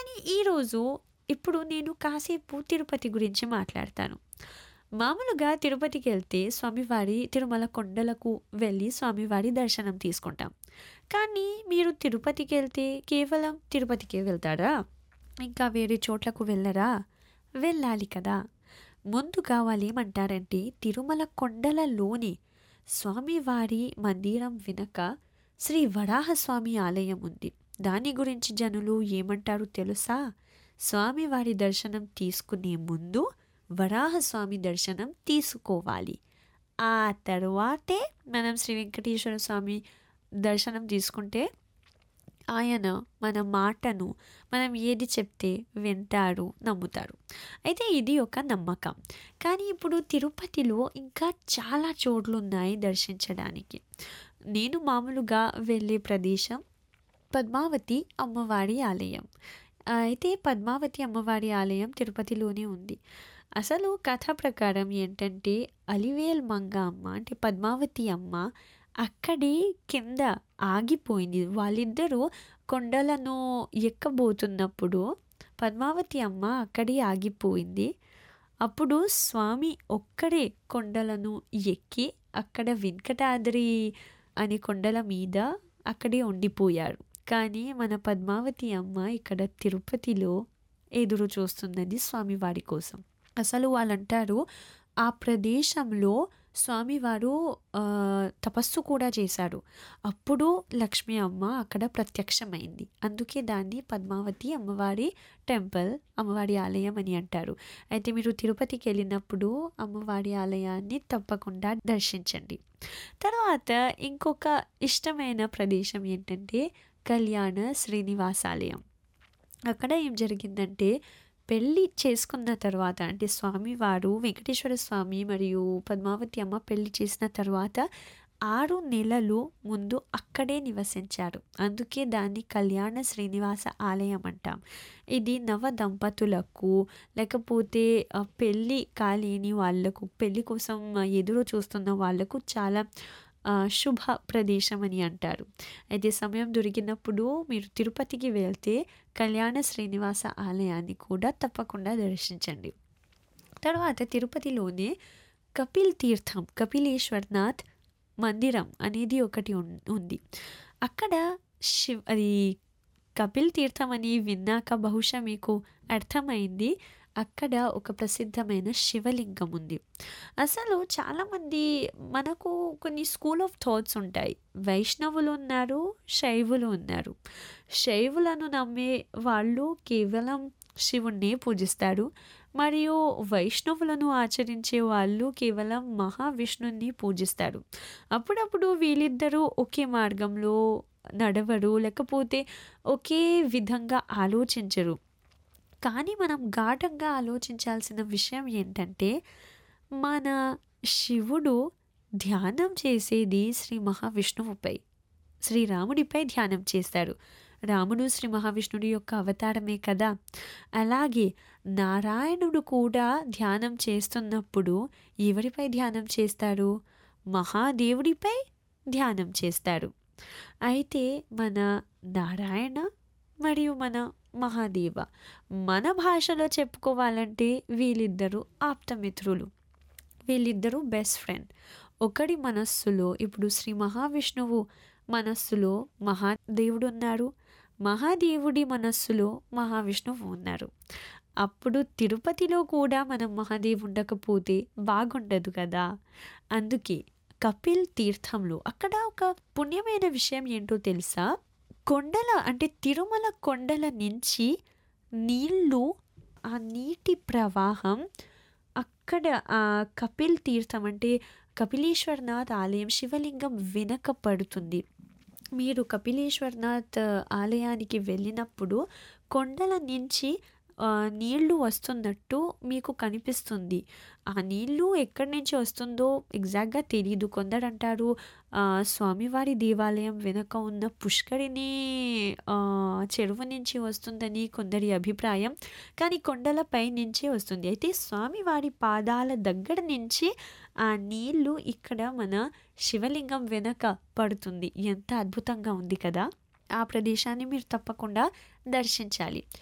కానీ ఈరోజు ఇప్పుడు నేను కాసేపు తిరుపతి గురించి మాట్లాడతాను మామూలుగా తిరుపతికి వెళ్తే స్వామివారి తిరుమల కొండలకు వెళ్ళి స్వామివారి దర్శనం తీసుకుంటాం కానీ మీరు తిరుపతికి వెళ్తే కేవలం తిరుపతికే వెళ్తారా ఇంకా వేరే చోట్లకు వెళ్ళరా వెళ్ళాలి కదా ముందుగా వాళ్ళు ఏమంటారంటే తిరుమల కొండలలోని స్వామివారి మందిరం వెనక శ్రీ వరాహస్వామి ఆలయం ఉంది దాని గురించి జనులు ఏమంటారు తెలుసా స్వామివారి దర్శనం తీసుకునే ముందు వరాహస్వామి దర్శనం తీసుకోవాలి ఆ తర్వాతే మనం శ్రీ వెంకటేశ్వర స్వామి దర్శనం తీసుకుంటే ఆయన మన మాటను మనం ఏది చెప్తే వింటారు నమ్ముతారు అయితే ఇది ఒక నమ్మకం కానీ ఇప్పుడు తిరుపతిలో ఇంకా చాలా చోట్లు ఉన్నాయి దర్శించడానికి నేను మామూలుగా వెళ్ళే ప్రదేశం పద్మావతి అమ్మవారి ఆలయం అయితే పద్మావతి అమ్మవారి ఆలయం తిరుపతిలోనే ఉంది అసలు కథ ప్రకారం ఏంటంటే అలివేల్ మంగ అమ్మ అంటే పద్మావతి అమ్మ అక్కడే కింద ఆగిపోయింది వాళ్ళిద్దరూ కొండలను ఎక్కబోతున్నప్పుడు పద్మావతి అమ్మ అక్కడే ఆగిపోయింది అప్పుడు స్వామి ఒక్కడే కొండలను ఎక్కి అక్కడ వెంకటాద్రి అనే కొండల మీద అక్కడే ఉండిపోయారు కానీ మన పద్మావతి అమ్మ ఇక్కడ తిరుపతిలో ఎదురు చూస్తున్నది స్వామివారి కోసం అసలు వాళ్ళంటారు ఆ ప్రదేశంలో స్వామివారు తపస్సు కూడా చేశారు అప్పుడు లక్ష్మీ అమ్మ అక్కడ ప్రత్యక్షమైంది అందుకే దాన్ని పద్మావతి అమ్మవారి టెంపుల్ అమ్మవారి ఆలయం అని అంటారు అయితే మీరు తిరుపతికి వెళ్ళినప్పుడు అమ్మవారి ఆలయాన్ని తప్పకుండా దర్శించండి తర్వాత ఇంకొక ఇష్టమైన ప్రదేశం ఏంటంటే కళ్యాణ శ్రీనివాసాలయం అక్కడ ఏం జరిగిందంటే పెళ్ళి చేసుకున్న తర్వాత అంటే స్వామివారు వెంకటేశ్వర స్వామి మరియు పద్మావతి అమ్మ పెళ్లి చేసిన తర్వాత ఆరు నెలలు ముందు అక్కడే నివసించారు అందుకే దాన్ని కళ్యాణ శ్రీనివాస ఆలయం అంటాం ఇది నవ దంపతులకు లేకపోతే పెళ్ళి కాలేని వాళ్ళకు పెళ్ళి కోసం ఎదురు చూస్తున్న వాళ్ళకు చాలా శుభ ప్రదేశం అని అంటారు అయితే సమయం దొరికినప్పుడు మీరు తిరుపతికి వెళ్తే కళ్యాణ శ్రీనివాస ఆలయాన్ని కూడా తప్పకుండా దర్శించండి తర్వాత తిరుపతిలోనే కపిల్ తీర్థం కపిలేశ్వర్నాథ్ మందిరం అనేది ఒకటి ఉంది అక్కడ శివ్ అది కపిల్ తీర్థం అని విన్నాక బహుశా మీకు అర్థమైంది అక్కడ ఒక ప్రసిద్ధమైన శివలింగం ఉంది అసలు చాలామంది మనకు కొన్ని స్కూల్ ఆఫ్ థాట్స్ ఉంటాయి వైష్ణవులు ఉన్నారు శైవులు ఉన్నారు శైవులను నమ్మే వాళ్ళు కేవలం శివుణ్ణి పూజిస్తారు మరియు వైష్ణవులను ఆచరించే వాళ్ళు కేవలం మహావిష్ణుని పూజిస్తారు అప్పుడప్పుడు వీళ్ళిద్దరూ ఒకే మార్గంలో నడవరు లేకపోతే ఒకే విధంగా ఆలోచించరు కానీ మనం గాఢంగా ఆలోచించాల్సిన విషయం ఏంటంటే మన శివుడు ధ్యానం చేసేది శ్రీ మహావిష్ణువుపై శ్రీరాముడిపై ధ్యానం చేస్తారు రాముడు శ్రీ మహావిష్ణుడి యొక్క అవతారమే కదా అలాగే నారాయణుడు కూడా ధ్యానం చేస్తున్నప్పుడు ఎవరిపై ధ్యానం చేస్తారు మహాదేవుడిపై ధ్యానం చేస్తారు అయితే మన నారాయణ మరియు మన మహాదేవ మన భాషలో చెప్పుకోవాలంటే వీళ్ళిద్దరూ ఆప్తమిత్రులు వీళ్ళిద్దరూ బెస్ట్ ఫ్రెండ్ ఒకడి మనస్సులో ఇప్పుడు శ్రీ మహావిష్ణువు మనస్సులో మహాదేవుడు ఉన్నారు మహాదేవుడి మనస్సులో మహావిష్ణువు ఉన్నారు అప్పుడు తిరుపతిలో కూడా మనం మహాదేవు ఉండకపోతే బాగుండదు కదా అందుకే కపిల్ తీర్థంలో అక్కడ ఒక పుణ్యమైన విషయం ఏంటో తెలుసా కొండల అంటే తిరుమల కొండల నుంచి నీళ్ళు ఆ నీటి ప్రవాహం అక్కడ ఆ కపిల్ తీర్థం అంటే కపిలేశ్వరనాథ్ ఆలయం శివలింగం వెనక పడుతుంది మీరు కపిలేశ్వరనాథ్ ఆలయానికి వెళ్ళినప్పుడు కొండల నుంచి నీళ్లు వస్తున్నట్టు మీకు కనిపిస్తుంది ఆ నీళ్లు ఎక్కడి నుంచి వస్తుందో ఎగ్జాక్ట్గా తెలియదు కొందరు అంటారు స్వామివారి దేవాలయం వెనుక ఉన్న పుష్కరిని చెరువు నుంచి వస్తుందని కొందరి అభిప్రాయం కానీ కొండలపై నుంచే వస్తుంది అయితే స్వామివారి పాదాల దగ్గర నుంచి ఆ నీళ్లు ఇక్కడ మన శివలింగం వెనక పడుతుంది ఎంత అద్భుతంగా ఉంది కదా ఆ ప్రదేశాన్ని మీరు తప్పకుండా దర్శించాలి